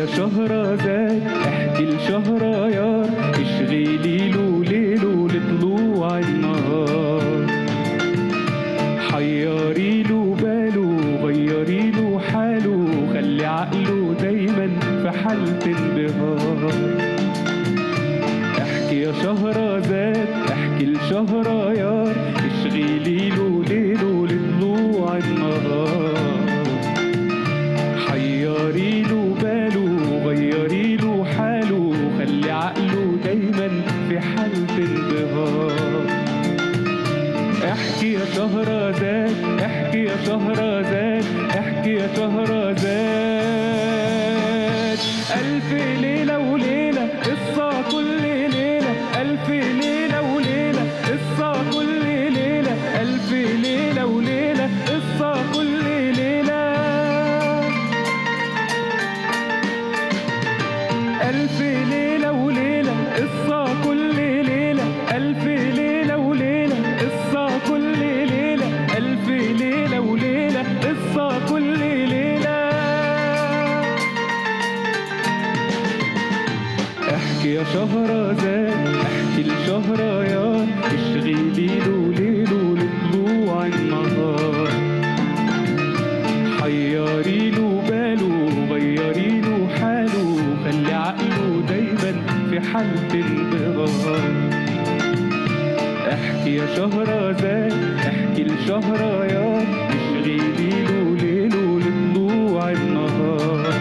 يا شهرزاد احكي لشهريار اشغلي له ليله لطلوع النهار حيري له باله غيري له حاله خلي عقله دايما في حالة انبهار احكي يا شهرزاد احكي لشهريار اشغلي له ليله لطلوع النهار حيري له باله غيري له حاله خلي عقله دايما في حالة انبهار احكي يا شهرزاد احكي يا شهرزاد احكي يا شهرزاد ألف ليلة وليلة قصة كل ليلة ألف ليلة وليلة قصة كل ليلة ألف ليلة وليلة قصة كل ليلة ألف ليلة وليلة قصة كل ليلة ألف ليلة وليلة قصة كل ليلة ألف ليلة وليلة قصة كل ليلة احكي يا شهرزاد احكي لشهريار اشغلي له ليله لطلوع النهار حيري له باله غيري له حاله خلي عقله دايما في حالة انبهار احكي يا شهرزاد احكي لشهريار اشغلي له ليله لطلوع النهار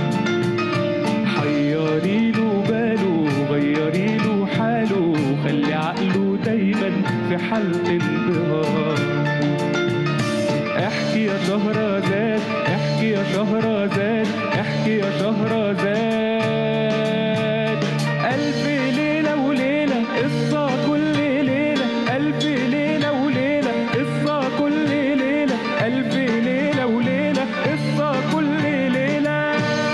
حيري له باله غيري له حاله خلي عقله دايما في حالة انبهار احكي يا شهرزاد احكي يا شهرزاد احكي يا شهرزاد ألف ليلة وليلة قصة كل ليلة ألف ليلة وليلة قصة كل ليلة ألف ليلة وليلة قصة كل ليلة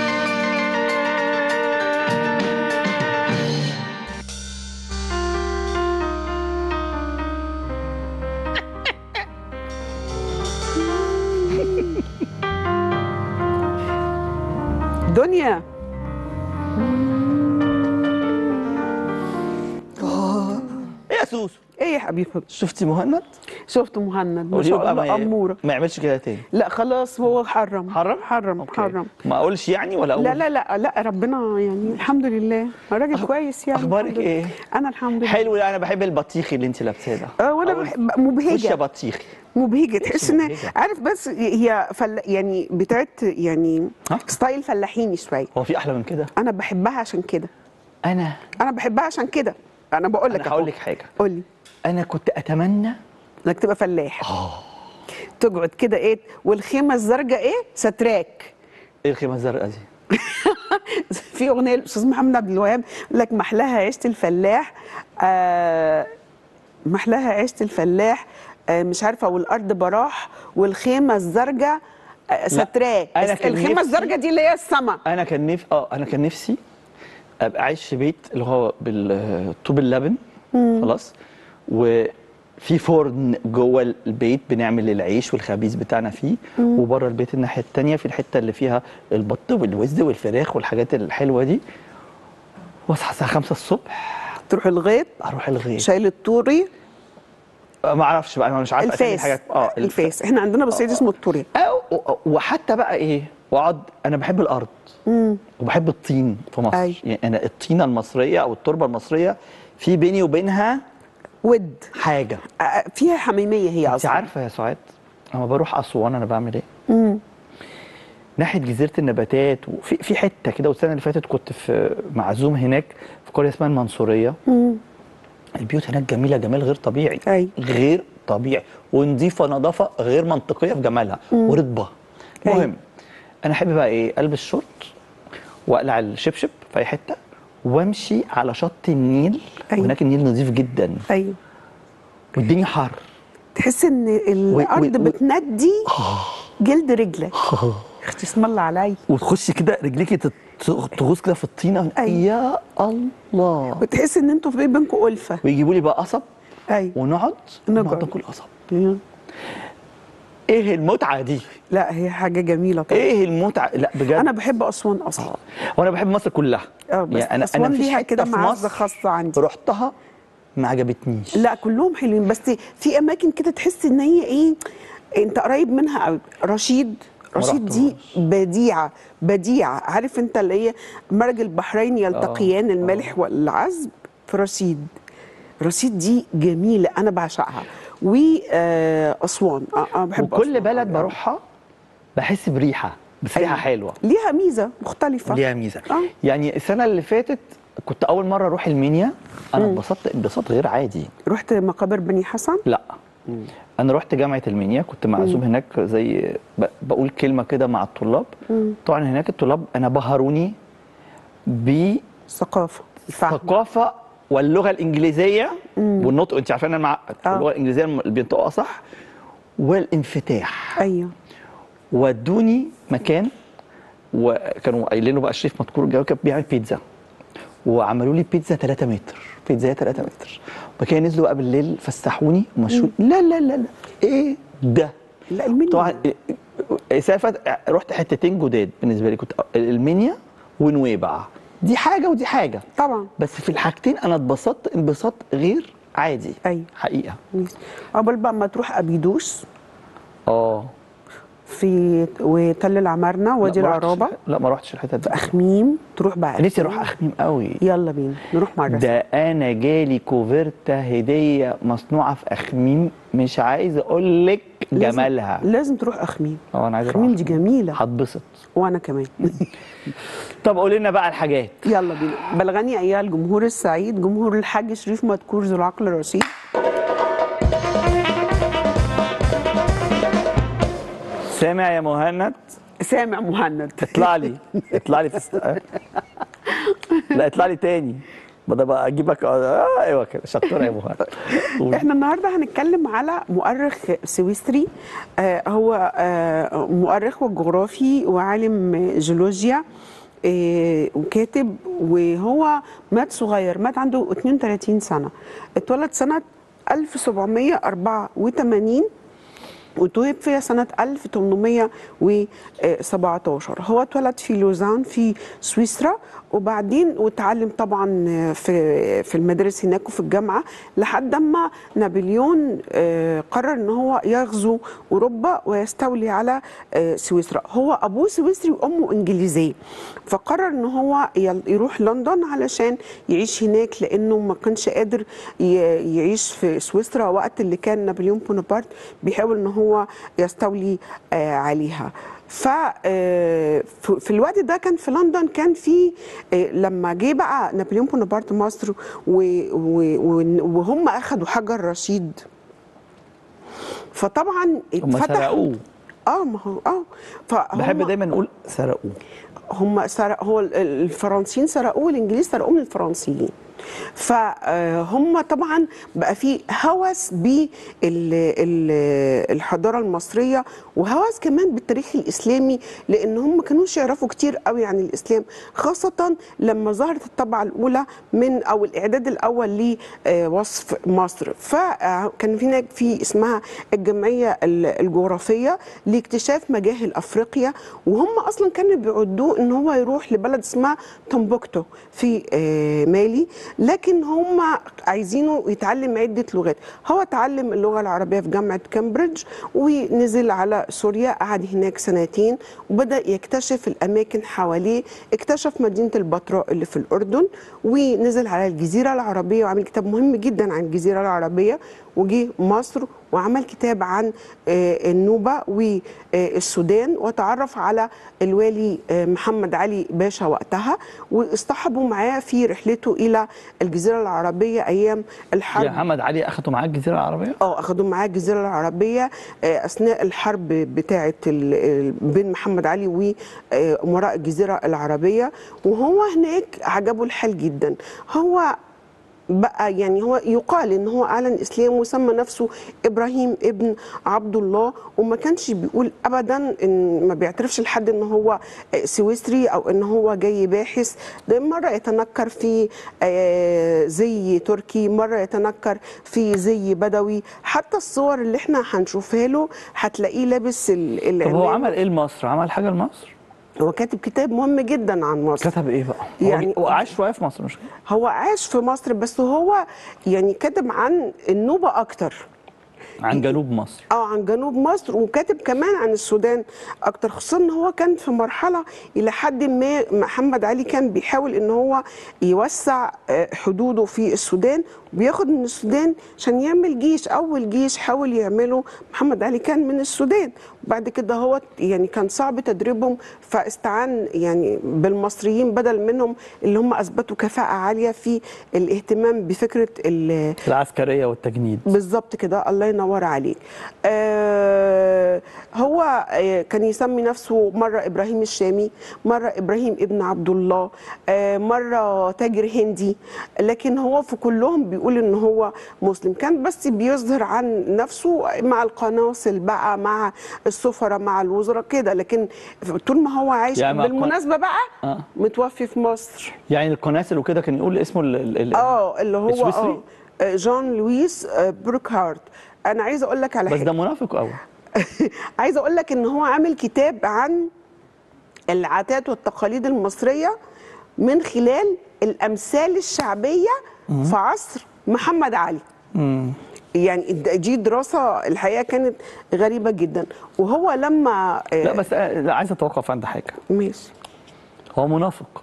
دنيا ايه يا سوسو ايه يا حبيبي شفتي مهند شفت مهند ما قولي له شاء بقى الله ما, اموره ما يعملش كده تاني لا خلاص هو حرم حرم حرم أوكي. حرم ما اقولش يعني ولا اقول لا لا لا لا ربنا يعني الحمد لله راجل كويس يعني أخبارك الحمد لله. إيه؟ انا الحمد لله حلو لا انا بحب البطيخي اللي انت لابساه ده اه وانا أول- بحب وش يا مبهجه بطيخي مبهجه تحس ان مبهجة. عارف بس هي فل يعني بتاعت يعني ها؟ ستايل فلاحيني شويه هو في احلى من كده انا بحبها عشان كده انا انا بحبها عشان كده انا بقول لك انا هقول لك حاجه قول لي انا كنت اتمنى انك تبقى فلاح تقعد كده ايه والخيمه الزرقاء ايه ستراك ايه الخيمه الزرقاء دي في اغنيه الاستاذ محمد عبد الوهاب يقول لك محلاها عيشه الفلاح آه محلاها عيشه الفلاح آه مش عارفه والارض براح والخيمه الزرقاء آه ستراك أنا كان الخيمه نفسي- الزرقاء دي اللي هي السما انا كان نفسي اه انا كان نفسي ابقى عايش في بيت اللي هو بالطوب اللبن خلاص وفي فرن جوه البيت بنعمل العيش والخبيز بتاعنا فيه وبره البيت الناحيه التانية في الحته اللي فيها البط والوز والفراخ والحاجات الحلوه دي واصحى الساعه 5 الصبح تروح الغيط اروح الغيط شايل الطوري ما اعرفش بقى انا مش عارف أسامي الفاس الحاجات اه الفاس احنا عندنا بالصعيد اسمه الطوري أو وحتى بقى ايه واقعد انا بحب الارض وبحب الطين في مصر أي. يعني انا الطينه المصريه او التربه المصريه في بيني وبينها ود حاجه آه، فيها حميميه هي انت اصلا عارفه يا سعاد لما بروح اسوان انا بعمل ايه ناحيه جزيره النباتات وفي في حته كده والسنه اللي فاتت كنت في معزوم هناك في قريه اسمها المنصوريه البيوت هناك جميله جمال غير طبيعي أي. غير طبيعي ونظيفه نظافه غير منطقيه في جمالها ورطبه أي. المهم انا احب بقى ايه البس شورت واقلع الشبشب في اي حته وامشي على شط النيل أيوة. وهناك النيل نظيف جدا ايوه والدنيا حر تحس ان الارض و- و- بتندي جلد رجلك اختي اسم الله علي وتخشي كده رجليكي تت- تغوص كده في الطينه أيوة. يا الله وتحس ان انتوا في بينكم الفه ويجيبوا لي بقى قصب ايوه ونقعد نقعد. نقعد ناكل قصب ايه المتعه دي لا هي حاجه جميله طبعا ايه المتعه لا بجد انا بحب اسوان اصلا وانا بحب مصر كلها اه بس يعني انا أسوان انا مفيش ليها حته كده في معزة مصر خاصة عندي. رحتها ما عجبتنيش لا كلهم حلوين بس في اماكن كده تحس ان هي ايه انت قريب منها قوي رشيد ما رشيد دي رحتهاش. بديعه بديعه عارف انت اللي هي مرج البحرين يلتقيان الملح والعذب في رشيد رشيد دي جميله انا بعشقها واسوان انا بحب وكل أسوان بلد أوي. بروحها بحس بريحه بس ريحه أيوة. حلوه ليها ميزه مختلفه ليها ميزه آه. يعني السنه اللي فاتت كنت اول مره اروح المنيا انا اتبسطت انبساط غير عادي رحت مقابر بني حسن لا انا رحت جامعه المنيا كنت معزوم هناك زي ب- بقول كلمه كده مع الطلاب طبعا هناك الطلاب انا بهروني ثقافه الفهم بالثقافه واللغه الانجليزيه والنطق انت عارفين انا معقد آه. اللغه الانجليزيه اللي بينطقوها صح والانفتاح ايوه ودوني مكان وكانوا قايلين له بقى شريف مذكور الجو كان بيعمل بيتزا وعملوا لي بيتزا 3 متر بيتزا 3 متر وبعد كده نزلوا بقى بالليل فسحوني ومشوا لا لا لا لا ايه ده لا المنيا طبعا سافت رحت حتتين جداد بالنسبه لي كنت المنيا ونويبع دي حاجه ودي حاجه طبعا بس في الحاجتين انا اتبسطت انبساط غير عادي أيوة. حقيقه قبل بقى ما تروح ابيدوس اه في وتل العمارنه وادي لا، ما رحتش- العرابه لا ما رحتش الحتت دي اخميم تروح بقى نفسي اروح اخميم قوي يلا بينا نروح مع الرسم ده انا جالي كوفرتا هديه مصنوعه في اخميم مش عايز اقول لك لازم- جمالها لازم تروح اخميم اه انا عايز اروح اخميم دي جميله هتبسط وانا كمان طب قولي لنا بقى الحاجات يلا بينا بلغني ايها الجمهور السعيد جمهور الحاج شريف مذكور ذو العقل الرشيد سامع يا مهند سامع مهند اطلع لي اطلع لي في الس... لا اطلع لي تاني بدل بقى اجيبك اه ايوه كده شطوره يا مهند قول. احنا النهارده هنتكلم على مؤرخ سويسري آه هو آه مؤرخ وجغرافي وعالم جيولوجيا آه وكاتب وهو مات صغير مات عنده 32 سنه اتولد سنه 1784 وتوفي سنة 1817 هو اتولد في لوزان في سويسرا وبعدين وتعلم طبعا في في المدارس هناك وفي الجامعة لحد ما نابليون آه، قرر ان هو يغزو اوروبا ويستولي على آه، سويسرا هو ابوه سويسري وامه انجليزيه فقرر ان هو يل- يروح لندن علشان يعيش هناك لانه ما كانش قادر ي- يعيش في سويسرا وقت اللي كان نابليون بونابرت بيحاول ان هو يستولي آه، عليها ف آه، في في الوقت ده كان في لندن كان في آه، لما جه بقى نابليون بونابرت مصر و- و- و- وهم اخذوا حجر رشيد فطبعا هم اتفتحوا سرقوه اه ما هو اه فهم بحب دايما نقول سرقوه هم سرق هو ال- ال- الفرنسيين سرقوه والانجليز سرقوه من الفرنسيين فهم طبعا بقى في هوس بالحضاره المصريه وهوس كمان بالتاريخ الاسلامي لان هم ما كانوش يعرفوا كتير قوي عن الاسلام خاصه لما ظهرت الطبعه الاولى من او الاعداد الاول لوصف مصر فكان في هناك في اسمها الجمعيه ال- الجغرافيه لاكتشاف مجاهل افريقيا وهم اصلا كانوا بيعدوه ان هو يروح لبلد اسمها تمبكتو في آه، مالي لكن هم عايزينه يتعلم عده لغات هو اتعلم اللغه العربيه في جامعه كامبريدج ونزل على سوريا قعد هناك سنتين وبدا يكتشف الاماكن حواليه اكتشف مدينه البتراء اللي في الاردن ونزل على الجزيره العربيه وعمل كتاب مهم جدا عن الجزيره العربيه وجه مصر وعمل كتاب عن آه، النوبة والسودان وتعرف على الوالي آه، محمد علي باشا وقتها واصطحبوا معاه في رحلته إلى الجزيرة العربية أيام يا الحرب محمد علي اخدوا معاه الجزيره العربيه اه اخدوا معاه الجزيره العربيه آه، اثناء الحرب بتاعه ال- ال- بين محمد علي وامراء الجزيره العربيه وهو هناك عجبه الحال جدا هو بقى يعني هو يقال ان هو اعلن اسلام وسمى نفسه ابراهيم ابن عبد الله وما كانش بيقول ابدا ان ما بيعترفش لحد ان هو سويسري او ان هو جاي باحث ده مره يتنكر في آه، زي تركي مره يتنكر في زي بدوي حتى الصور اللي احنا هنشوفها له هتلاقيه لابس ال- طب هو العمامة. عمل ايه لمصر؟ عمل حاجه لمصر؟ هو كاتب كتاب مهم جدا عن مصر كتب ايه بقى؟ يعني- يعني هو عاش شويه في مصر مش كده؟ هو عاش في مصر بس هو يعني كاتب عن النوبة أكتر عن جنوب مصر اه عن جنوب مصر وكاتب كمان عن السودان اكتر خصوصا ان هو كان في مرحله الى حد ما محمد علي كان بيحاول ان هو يوسع آه، حدوده في السودان وبياخد من السودان عشان يعمل جيش اول جيش حاول يعمله محمد علي كان من السودان وبعد كده هو يعني كان صعب تدريبهم فاستعان يعني بالمصريين بدل منهم اللي هم اثبتوا كفاءه عاليه في الاهتمام بفكره ال- العسكريه والتجنيد بالظبط كده الله ينور عليك آه هو آه كان يسمي نفسه مرة إبراهيم الشامي مرة إبراهيم ابن عبد الله آه مرة تاجر هندي لكن هو في كلهم بيقول إن هو مسلم كان بس بيظهر عن نفسه مع القناصل بقى مع السفراء مع الوزراء كده لكن طول ما هو عايش يعني مع القن- بالمناسبة بقى آه. متوفي في مصر يعني القناصل وكده كان يقول اسمه ال- ال- ال- اه اللي هو السويسري؟ اه جون لويس آه، بروكهارت انا عايزه اقول لك على بس حاجه ده منافق قوي عايزه اقول لك ان هو عامل كتاب عن العادات والتقاليد المصريه من خلال الامثال الشعبيه في عصر محمد علي يعني د- دي دراسه الحقيقه كانت غريبه جدا وهو لما آه، لا بس آه، لا عايز اتوقف عند حاجه ماشي هو منافق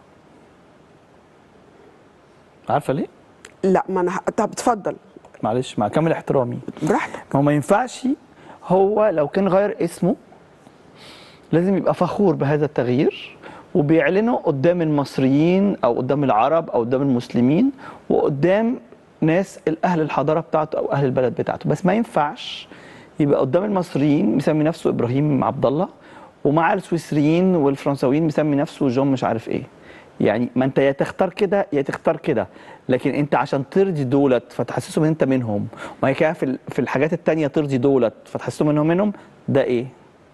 عارفه ليه؟ لا ما انا ه- طب اتفضل معلش مع كامل احترامي براحتك ما هو ما ينفعش هو لو كان غير اسمه لازم يبقى فخور بهذا التغيير وبيعلنه قدام المصريين او قدام العرب او قدام المسلمين وقدام ناس اهل الحضاره بتاعته او اهل البلد بتاعته بس ما ينفعش يبقى قدام المصريين مسمي نفسه ابراهيم عبد الله ومع السويسريين والفرنساويين مسمي نفسه جون مش عارف ايه يعني ما انت يا تختار كده يا تختار كده لكن انت عشان ترضي دولت فتحسسهم ان انت منهم وما هي كده في ال- في الحاجات التانية ترضي دولت فتحسسهم انهم منهم ده ايه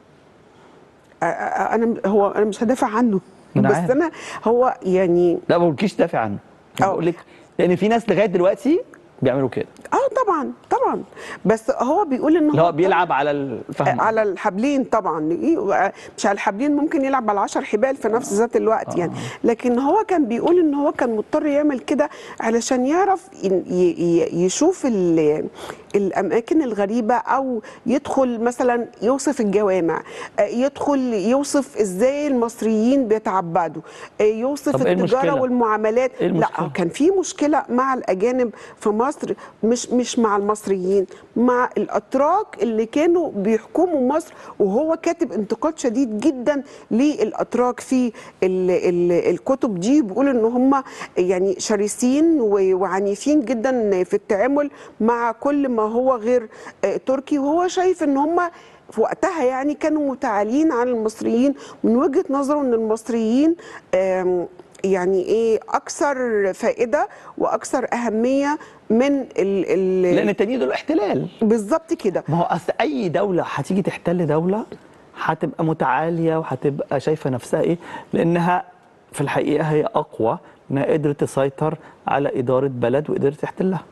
آه، آه، انا هو انا مش هدافع عنه أنا بس عارف. انا هو يعني لا ما بقولكيش دافع عنه أنا أه. بقول لك لان في ناس لغايه دلوقتي بيعملوا كده اه طبعا طبعا بس هو بيقول ان اللي هو هو بيلعب على الفهم على الحبلين طبعا إيه، مش على الحبلين ممكن يلعب على 10 حبال في نفس ذات الوقت يعني لكن هو كان بيقول ان هو كان مضطر يعمل كده علشان يعرف ين- ي- ي- يشوف ال- الاماكن الغريبه او يدخل مثلا يوصف الجوامع آه، يدخل يوصف ازاي المصريين بيتعبدوا آه، يوصف طب إيه التجاره المشكلة؟ والمعاملات إيه لا المشكلة؟ كان في مشكله مع الاجانب في مصر مش مش مع المصريين مع الاتراك اللي كانوا بيحكموا مصر وهو كاتب انتقاد شديد جدا للاتراك في ال ال الكتب دي بيقول ان هم يعني شرسين و- وعنيفين جدا في التعامل مع كل ما هو غير آه، تركي وهو شايف ان هم في وقتها يعني كانوا متعالين عن المصريين من وجهة نظره ان المصريين آم، يعني ايه اكثر فائده واكثر اهميه من ال لان ال التانيين دول احتلال بالظبط كده ما هو اصل اي دوله هتيجي تحتل دوله هتبقى متعاليه وهتبقى شايفه نفسها ايه لانها في الحقيقه هي اقوى انها قدرت تسيطر على اداره بلد وقدرت تحتلها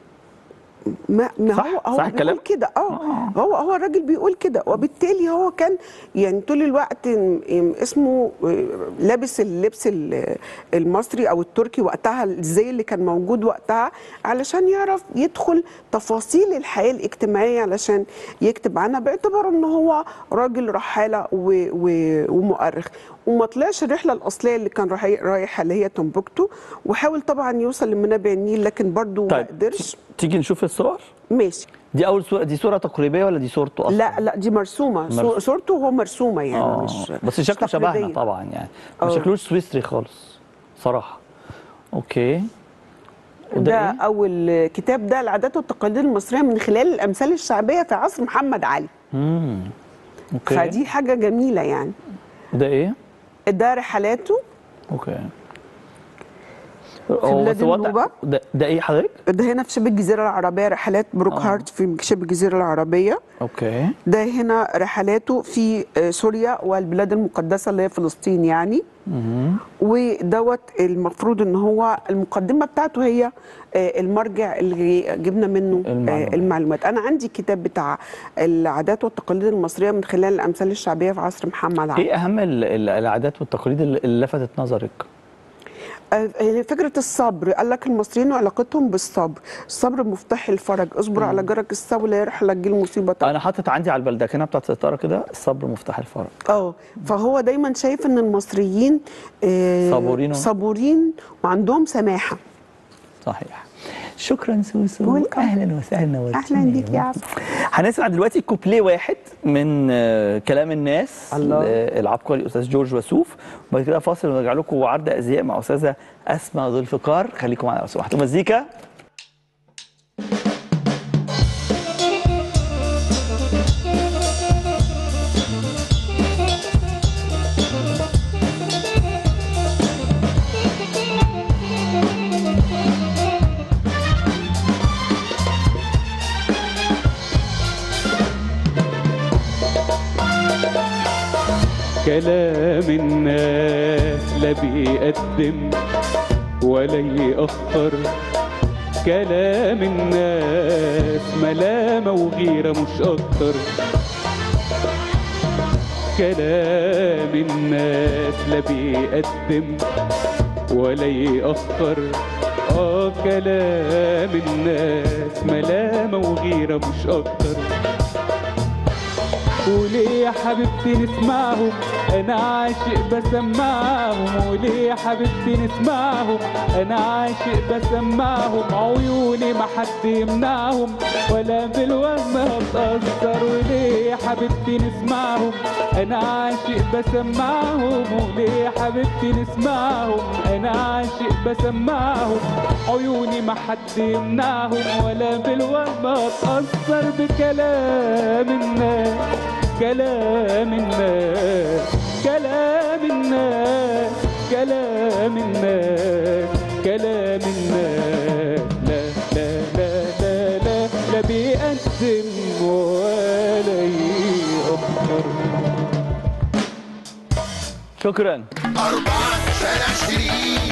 ما, ما صح؟ هو هو صح بيقول الكلام؟ كده اه هو هو الراجل بيقول كده وبالتالي هو كان يعني طول الوقت م- م- اسمه آه، لابس اللبس ال- المصري او التركي وقتها زي اللي كان موجود وقتها علشان يعرف يدخل تفاصيل الحياه الاجتماعيه علشان يكتب عنها باعتبار ان هو راجل رحاله و- و- ومؤرخ وما طلعش الرحله الاصليه اللي كان رايح- رايحها اللي هي تمبكتو وحاول طبعا يوصل لمنابع النيل لكن برضه ما طيب قدرش تيجي نشوف الصور ماشي دي اول صوره دي صوره تقريبيه ولا دي صورته اصلا لا لا دي مرسومه مرسوم. صو- صورته هو مرسومه يعني آه. مش بس مش شكله شبهنا تقليدية. طبعا يعني ما آه. شكلوش سويسري خالص صراحه اوكي وده ده إيه؟ اول كتاب ده العادات والتقاليد المصريه من خلال الامثال الشعبيه في عصر محمد علي امم اوكي فدي حاجه جميله يعني ده ايه ده رحلاته اوكي هو بلاد بس هو ده- النوبة. ده, ده ايه حضرتك؟ ده هنا في شبه الجزيره العربيه رحلات بروك آه. هارت في شبه الجزيره العربيه اوكي ده هنا رحلاته في آه، سوريا والبلاد المقدسه اللي هي فلسطين يعني ودوت المفروض ان هو المقدمه بتاعته هي آه، المرجع اللي جبنا منه آه، المعلومات. المعلومات انا عندي كتاب بتاع العادات والتقاليد المصريه من خلال الامثال الشعبيه في عصر محمد علي ايه اهم ال- ال- العادات والتقاليد اللي اللي لفتت نظرك؟ آه، هي فكرة الصبر قال لك المصريين وعلاقتهم بالصبر الصبر مفتاح الفرج اصبر على جرك السوي لا يرحل لك جيل مصيبة انا حاطط عندي على البلدكنه بتاعت الستاره كده الصبر مفتاح الفرج اه فهو دايما شايف ان المصريين آه، صبورين و- صبورين وعندهم سماحة صحيح شكرا سوسو Welcome. اهلا وسهلا نورتينا أهلاً بيك يا ماما. عفو. هنسمع دلوقتي كوبليه واحد من آه، كلام الناس الله. آه، العبقري استاذ جورج وسوف وبعد كده فاصل ونرجع لكم وعرض ازياء مع استاذه اسماء ذو الفقار خليكم معانا لو سمحتوا مزيكا كلام الناس لا بيقدم ولا يأخر كلام الناس ملامة وغيرة مش أكتر كلام الناس لا بيقدم ولا يأخر آه كلام الناس ملامة وغيرة مش أكتر وليه يا حبيبتي نسمعهم انا عاشق بسمعهم وليه يا حبيبتي نسمعهم انا عاشق بسمعهم عيوني ما حد يمنعهم ولا بالوهم هتأثر وليه يا حبيبتي نسمعهم انا عاشق بسمعهم وليه يا حبيبتي نسمعهم انا عاشق بسمعهم عيوني ما حد يمنعهم ولا بالوهم هتأثر بكلام الناس كلام الناس كلام الناس كلام الناس كلام الناس لا لا لا لا لا لا بيقدم ولا يأخر شكرا أربعة شارع شريك